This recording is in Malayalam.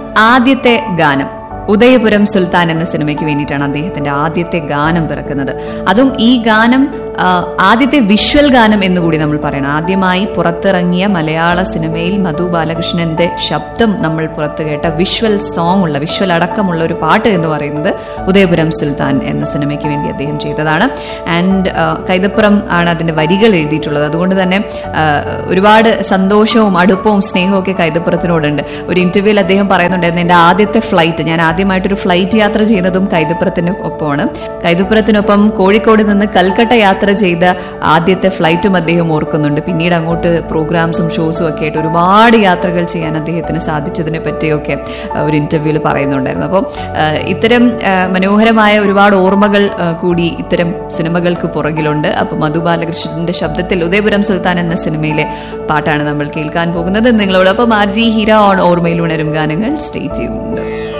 ആദ്യത്തെ ഗാനം ഉദയപുരം സുൽത്താൻ എന്ന സിനിമയ്ക്ക് വേണ്ടിയിട്ടാണ് അദ്ദേഹത്തിന്റെ ആദ്യത്തെ ഗാനം പിറക്കുന്നത് അതും ഈ ഗാനം ആ, ആദ്യത്തെ വിഷ്വൽ ഗാനം എന്നുകൂടി നമ്മൾ പറയണം ആദ്യമായി പുറത്തിറങ്ങിയ മലയാള സിനിമയിൽ മധു ബാലകൃഷ്ണന്റെ ശബ്ദം നമ്മൾ പുറത്തു കേട്ട വിഷ്വൽ സോങ് ഉള്ള വിഷ്വൽ അടക്കമുള്ള ഒരു പാട്ട് എന്ന് പറയുന്നത് ഉദയപുരം സുൽത്താൻ എന്ന സിനിമയ്ക്ക് വേണ്ടി അദ്ദേഹം ചെയ്തതാണ് ആൻഡ് കൈതപ്പുറം ആണ് അതിന്റെ വരികൾ എഴുതിയിട്ടുള്ളത് അതുകൊണ്ട് തന്നെ ആ, ഒരുപാട് സന്തോഷവും അടുപ്പവും സ്നേഹവും ഒക്കെ കൈതപ്പുറത്തിനോടുണ്ട് ഒരു ഇന്റർവ്യൂവിൽ അദ്ദേഹം പറയുന്നുണ്ടായിരുന്നു എന്റെ ആദ്യത്തെ ഫ്ലൈറ്റ് ഞാൻ ആദ്യമായിട്ടൊരു ഫ്ലൈറ്റ് യാത്ര ചെയ്യുന്നതും കൈതപ്പുറത്തിന് ഒപ്പമാണ് കൈതപ്പുറത്തിനൊപ്പം കോഴിക്കോട് നിന്ന് കൽക്കട്ട യാത്ര ചെയ്ത ആദ്യത്തെ ഫ്ലൈറ്റും അദ്ദേഹം ഓർക്കുന്നുണ്ട് പിന്നീട് അങ്ങോട്ട് പ്രോഗ്രാംസും ഷോസും ഒക്കെ ആയിട്ട് ഒരുപാട് യാത്രകൾ ചെയ്യാൻ അദ്ദേഹത്തിന് സാധിച്ചതിനെ പറ്റിയൊക്കെ ആ, ഒരു ഇന്റർവ്യൂവിൽ പറയുന്നുണ്ടായിരുന്നു അപ്പോൾ ഇത്തരം ആ, മനോഹരമായ ഒരുപാട് ഓർമ്മകൾ ആ, കൂടി ഇത്തരം സിനിമകൾക്ക് പുറകിലുണ്ട് അപ്പൊ മധു ബാലകൃഷ്ണന്റെ ശബ്ദത്തിൽ ഉദയപുരം സുൽത്താൻ എന്ന സിനിമയിലെ പാട്ടാണ് നമ്മൾ കേൾക്കാൻ പോകുന്നത് നിങ്ങളോടൊപ്പം ആർ ജി ഹീര ഓൺ ഓർമ്മയിൽ ഉണരും ഗാനങ്ങൾ സ്റ്റേ ചെയ്യുന്നുണ്ട്